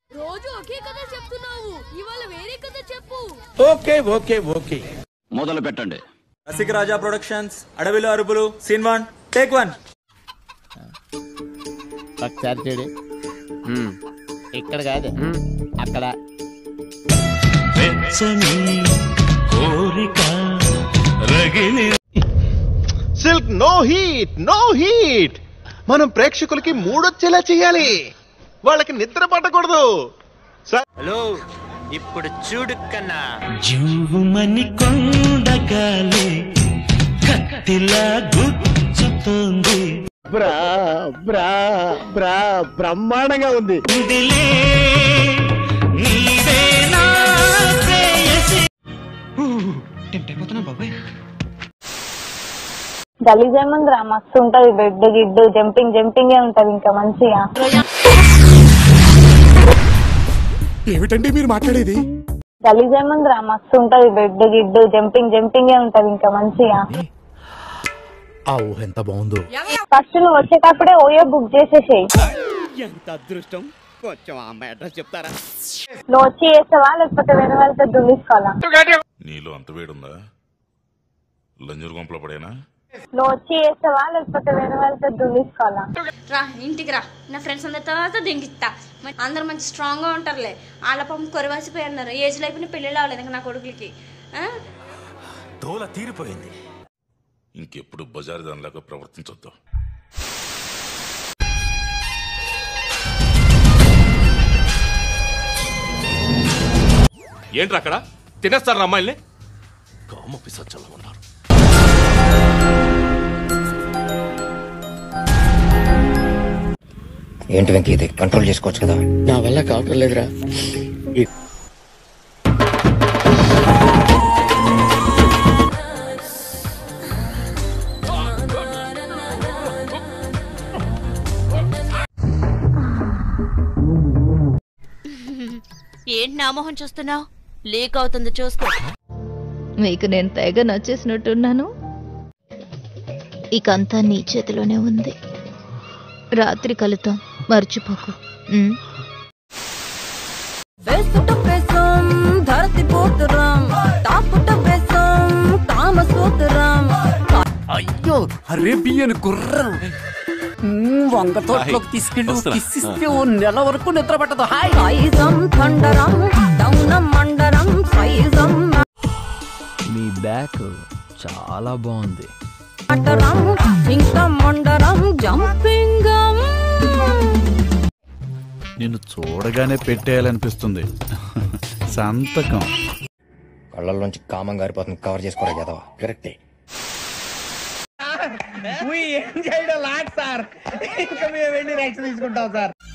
రోజు ఒకే కథ చెప్తున్నావు ఇవాళ వేరే కథ చెప్పు ఓకే ఓకే ఓకే మొదలు పెట్టండి రసిక రాజా ప్రొడక్షన్స్ అడవిలో అరుపులు సీన్ వన్ టేక్ వన్ ఒకసారి చూడు ఇక్కడ కాదు అక్కడ silk no heat no heat మనం ప్రేక్షకులకి మూడొచ్చేలా చేయాలి వాళ్ళకి నిద్ర పట్టకూడదు హలో ఇప్పుడు చూడు కన్నా జూమని కొండగాలి కత్తిలా గుచ్చుతోంది బ్రా బ్రా బ్రా బ్రహ్మాండంగా ఉంది ఇదిలే నీవే నా ప్రేయసి గలీజ్ ఏముందిరా మస్తు ఉంటది బెడ్ గిడ్డు జంపింగ్ జంపింగ్ ఉంటది ఇంకా మంచిగా ఏమిటండి మీరు మాట్లాడేది గలీజ్ ఏముందిరా మస్తు ఉంటది బెడ్ గిడ్డు జంపింగ్ జంపింగ్ ఉంటది ఇంకా మంచిగా ఆ ఊహ ఎంత బాగుందో ఫస్ట్ నువ్వు వచ్చేటప్పుడే ఓయో బుక్ చేసేసేయి ఎంత అదృష్టం కొంచెం ఆ అమ్మాయి అడ్రస్ చెప్తారా నువ్వు వచ్చి చేస్తావా లేకపోతే వేరే వాళ్ళతో దున్నిసుకోవాలా నీలో అంత వేడుందా లంజూరు గుంపలో పడేనా నువ్వు వచ్చి చేస్తావా లేకపోతే వేరే వాళ్ళతో దున్నిసుకోవాలా రా ఇంటికి రా నా ఫ్రెండ్స్ అందరి తర్వాత దింగిస్తా మరి అందరు మంచి స్ట్రాంగ్ గా ఉంటారులే వాళ్ళ పాపం కొరవాసిపోయి అన్నారు ఏజ్ అయిపోయిన పెళ్ళిళ్ళు అవ్వలేదు ఇంకా నా కొడుకులకి ఆ? తోల తీరిపోయింది ఇంకెప్పుడు బజారు దానిలాగా ప్రవర్తించొద్దు ఏంట్రా అక్కడ తినేస్తారు అమ్మాయిల్ని కామ పిసచ్చలా ఉన్నారు ఏంటి వెంకీ ఇది కంట్రోల్ చేసుకోవచ్చు కదా నా వల్ల కావటం లేదురా ఏంటి నా మొహం చూస్తున్నావు లీక్ అవుతుంది చూసుకో మీకు నేను తెగ నచ్చేసినట్టున్నాను ఇకంతా నీ చేతిలోనే ఉంది రాత్రి కలుద్దాం మర్చిపోకు అయ్యో అరేబియన్ గుర్రం వంగ తోటలోకి తీసుకెళ్ళి కిస్సిస్తే ఓ నెల వరకు నిద్ర పట్టదు హాయ్ నీ బ్యాక్ చాలా బాగుంది ఇంకా మండరం జంపింగ్ నిన్ను చూడగానే పెట్టేయాలనిపిస్తుంది సంతకం కళ్ళల్లోంచి కామం గారిపోతుంది కవర్ చేసుకోరా కదా కరెక్టే ఏం చేయడం లాట్ సార్ ఇంకా మేము వెళ్ళి రైట్స్ తీసుకుంటాం సార్